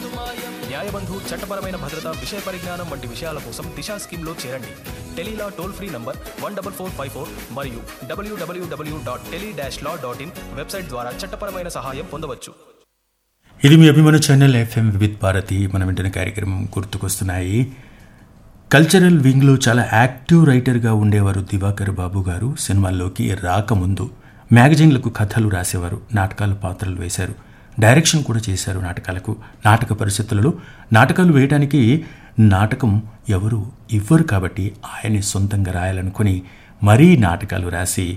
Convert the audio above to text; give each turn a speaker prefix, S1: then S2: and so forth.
S1: న్యాయబంధు చట్టపరమైన భద్రత విషయ పరిజ్ఞానం వంటి విషయాల కోసం దిశా స్కీమ్లో చేరండి tele law toll free number one double four five four మరియు WWW dot tele dash law dot in website ద్వారా చట్టపరమైన సహాయం పొందవచ్చు
S2: ఇది మీ అభిమాన ఛానల్ ఎఫ్ఎం విత్ భారతి మనం వింటున్న కార్యక్రమం గుర్తుకొస్తున్నాయి కల్చరల్ వింగ్లో చాలా యాక్టివ్ రైటర్గా ఉండేవారు దివాకర్ బాబు గారు సినిమాల్లోకి రాకముందు మ్యాగజైన్లకు కథలు రాసేవారు నాటకాలు పాత్రలు వేశారు డైరెక్షన్ కూడా చేశారు నాటకాలకు నాటక పరిస్థితులలో నాటకాలు వేయడానికి నాటకం ఎవరు ఇవ్వరు కాబట్టి ఆయన్ని సొంతంగా రాయాలనుకుని మరీ నాటకాలు రాసి